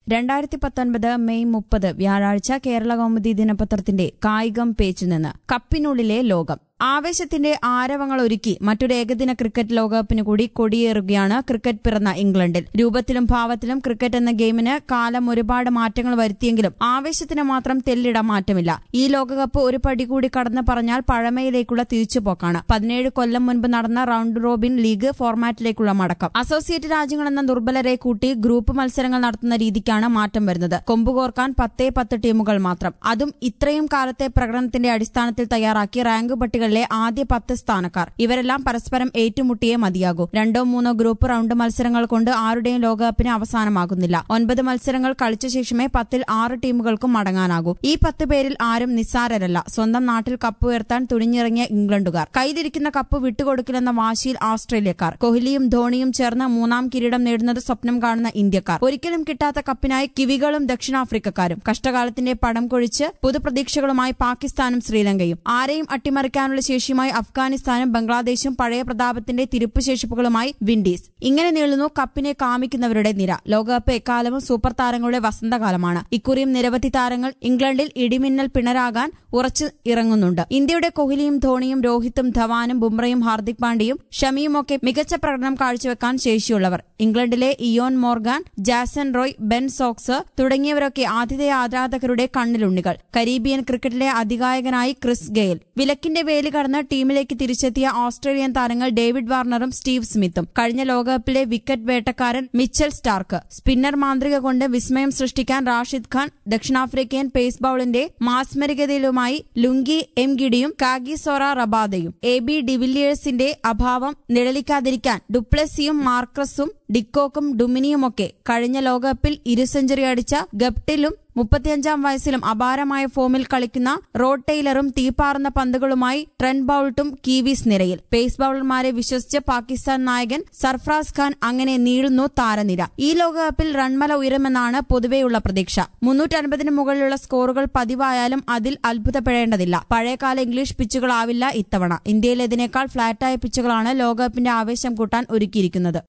രണ്ടായിരത്തി പത്തൊൻപത് മെയ് മുപ്പത് വ്യാഴാഴ്ച കേരള കൗമുദി ദിനപത്രത്തിന്റെ കായികം പേജിൽ നിന്ന് കപ്പിനുള്ളിലെ ലോകം ആവേശത്തിന്റെ ആരവങ്ങൾ ഒരുക്കി മറ്റൊരു ഏകദിന ക്രിക്കറ്റ് ലോകകപ്പിന് കൂടി കൊടിയേറുകയാണ് ക്രിക്കറ്റ് പിറന്ന ഇംഗ്ലണ്ടിൽ രൂപത്തിലും ഭാവത്തിലും ക്രിക്കറ്റ് എന്ന ഗെയിമിന് കാലം ഒരുപാട് മാറ്റങ്ങൾ വരുത്തിയെങ്കിലും ആവേശത്തിന് മാത്രം തെല്ലിട മാറ്റമില്ല ഈ ലോകകപ്പ് ഒരു പടി കൂടി കടന്ന് പറഞ്ഞാൽ പഴമയിലേക്കുള്ള തിരിച്ചുപോക്കാണ് പതിനേഴ് കൊല്ലം മുൻപ് നടന്ന റൌണ്ട് റോബിൻ ലീഗ് ഫോർമാറ്റിലേക്കുള്ള മടക്കം അസോസിയേറ്റ് രാജ്യങ്ങളെന്ന ദുർബലരെ കൂട്ടി ഗ്രൂപ്പ് മത്സരങ്ങൾ നടത്തുന്ന രീതിക്കാണ് മാറ്റം വരുന്നത് കൊമ്പുകോർക്കാൻ പത്തേ പത്ത് ടീമുകൾ മാത്രം അതും ഇത്രയും കാലത്തെ പ്രകടനത്തിന്റെ അടിസ്ഥാനത്തിൽ തയ്യാറാക്കി റാങ്ക് പട്ടികകളിലെ ആദ്യ പത്ത് സ്ഥാനക്കാർ ഇവരെല്ലാം പരസ്പരം ഏറ്റുമുട്ടിയേ മതിയാകൂ രണ്ടോ മൂന്നോ ഗ്രൂപ്പ് റൌണ്ട് മത്സരങ്ങൾ കൊണ്ട് ആരുടെയും ലോകകപ്പിന് അവസാനമാകുന്നില്ല ഒൻപത് മത്സരങ്ങൾ കളിച്ച ശേഷമേ പത്തിൽ ആറ് ടീമുകൾക്കും മടങ്ങാനാകൂ ഈ പത്ത് പേരിൽ ആരും നിസ്സാരരല്ല സ്വന്തം നാട്ടിൽ കപ്പ് ഉയർത്താൻ തുനിഞ്ഞിറങ്ങിയ ഇംഗ്ലണ്ടുകാർ കയ്യിലിരിക്കുന്ന കപ്പ് വിട്ടുകൊടുക്കില്ലെന്ന വാശിയിൽ ഓസ്ട്രേലിയക്കാർ കോഹ്ലിയും ധോണിയും ചേർന്ന് മൂന്നാം കിരീടം നേടുന്നത് സ്വപ്നം കാണുന്ന ഇന്ത്യക്കാർ ഒരിക്കലും കിട്ടാത്ത കപ്പിനായി കിവികളും ദക്ഷിണാഫ്രിക്കക്കാരും കഷ്ടകാലത്തിന്റെ പടം കൊഴിച്ച് പുതുപ്രതീക്ഷകളുമായി പാകിസ്ഥാനും ശ്രീലങ്കയും ആരെയും അട്ടിമറിക്കാനുള്ള ശേഷിയുമായി അഫ്ഗാനിസ്ഥാനും ബംഗ്ലാദേശും പഴയ പ്രതാപത്തിന്റെ തിരുപ്പുശേഷിപ്പുകളുമായി വിൻഡീസ് ഇങ്ങനെ നീളുന്നു കപ്പിനെ കാമിക്കുന്നവരുടെ നിര ലോകകപ്പ് എക്കാലവും സൂപ്പർ താരങ്ങളുടെ വസന്തകാലമാണ് ഇക്കുറിയും നിരവധി താരങ്ങൾ ഇംഗ്ലണ്ടിൽ ഇടിമിന്നൽ പിണരാകാൻ ഉറച്ചു ഇറങ്ങുന്നുണ്ട് ഇന്ത്യയുടെ കോഹ്ലിയും ധോണിയും രോഹിത്തും ധവാനും ബുംറയും ഹാർദിക് പാണ്ഡ്യയും ഷമിയുമൊക്കെ മികച്ച പ്രകടനം കാഴ്ചവെക്കാൻ ശേഷിയുള്ളവർ ഇംഗ്ലണ്ടിലെ Eoin Morgan Jason Roy Ben Stokes തുടങ്ങിയവരൊക്കെ ആതിഥേയ ആരാധകരുടെ കണ്ണിലുണ്ണികൾ കരീബിയൻ ക്രിക്കറ്റിലെ അധികായകനായി ക്രിസ് ഗെയിൽ വിലക്കിന്റെ വേലി കടന്ന് ടീമിലേക്ക് തിരിച്ചെത്തിയ ഓസ്ട്രേലിയൻ താരങ്ങൾ ഡേവിഡ് വാർണറും സ്റ്റീവ് സ്മിത്തും കഴിഞ്ഞ ലോകകപ്പിലെ വിക്കറ്റ് വേട്ടക്കാരൻ മിച്ചൽ സ്റ്റാർക്ക് സ്പിന്നർ മാന്ത്രിക കൊണ്ട് വിസ്മയം സൃഷ്ടിക്കാൻ റാഷിദ് ഖാൻ ദക്ഷിണാഫ്രിക്കൻ പേസ് ബൌളിന്റെ മാസ്മരികതയിലുമായി ലുങ്കി എം ഗിഡിയും കാഗിസോറ റബാദയും എ ബി ഡിവില്ലിയേഴ്സിന്റെ അഭാവം നിഴലിക്കാതിരിക്കാൻ ഡുപ്ലസിയും മാർക്രസും ഡിക്കോക്കും ഡുമിനിയുമൊക്കെ കഴിഞ്ഞ ലോകകപ്പിൽ ഇരു സെഞ്ചുറി അടിച്ച ഗപ്റ്റിലും മുപ്പത്തിയഞ്ചാം വയസ്സിലും അപാരമായ ഫോമിൽ കളിക്കുന്ന റോഡ് ടൈലറും തീപ്പാറുന്ന പന്തുകളുമായി ട്രെന്റ് ബൌൾട്ടും കീവീസ് നിരയിൽ പേസ് ബൌളർമാരെ വിശ്വസിച്ച് പാകിസ്ഥാൻ നായകൻ സർഫറാസ് ഖാൻ അങ്ങനെ നീളുന്നു താരനിര ഈ ലോകകപ്പിൽ റൺമല ഉയരുമെന്നാണ് പൊതുവെയുള്ള പ്രതീക്ഷ മുന്നൂറ്റൻപതിന് മുകളിലുള്ള സ്കോറുകൾ പതിവായാലും അതിൽ അത്ഭുതപ്പെടേണ്ടതില്ല പഴയകാല ഇംഗ്ലീഷ് പിച്ചുകളാവില്ല ഇത്തവണ ഇന്ത്യയിലേതിനേക്കാൾ ഫ്ളാറ്റായ പിച്ചുകളാണ് ലോകകപ്പിന്റെ ആവേശം കൂട്ടാൻ ഒരുക്കിയിരിക്കുന്നത്